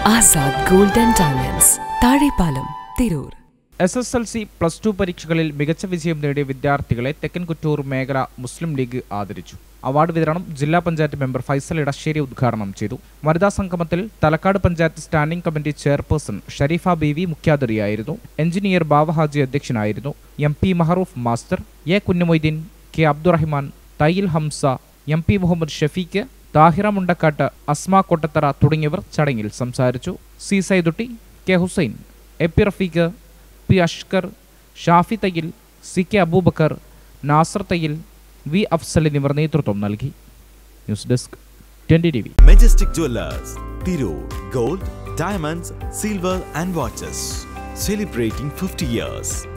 Azad gold and diamonds Thazhepalam Tirur S S L C plus two പരീക്ഷകളിൽ മികച്ച വിജയം നേടിയ വിദ്യാർത്ഥികളെ തെക്കൻ കുറ്റൂർ മേഖല മുസ്ലിം ലീഗ് ആദരിച്ചു അവാർഡ് വിതരണം ജില്ലാ പഞ്ചായത്ത് മെമ്പർ ഫൈസൽ ഇടശ്ശേരി ഉദ്ഘാടനം ചെയ്തു വനിതാ സംഗമത്തിൽ Thalakkad panchayat standing committee chairperson Shareefa Beevi മുഖ്യാതിഥിയായിരുന്നു എഞ്ചിനീയർ ബാവഹാജി അധ്യക്ഷനായിരുന്നു M P Mahroof master A Kunjumoideen K Abdurahiman Thayyil Hamsa M P Muhammad Shafeeq Thahira Mundakkattu Asma Kottathara തുടങ്ങിയവർ ചടങ്ങിൽ സംസാരിച്ചു C Saidutty K Hussain A P Rafeeq P Ashkar Shafi Thayyil C K Abubakar Nasar Thayyil V Afsal എന്നിവർ നേതൃത്വം നൽകി news desk twenty T V Majestic Jewelers, Tirur, Gold, Diamonds, Silver and Watches. Celebrating 50 years.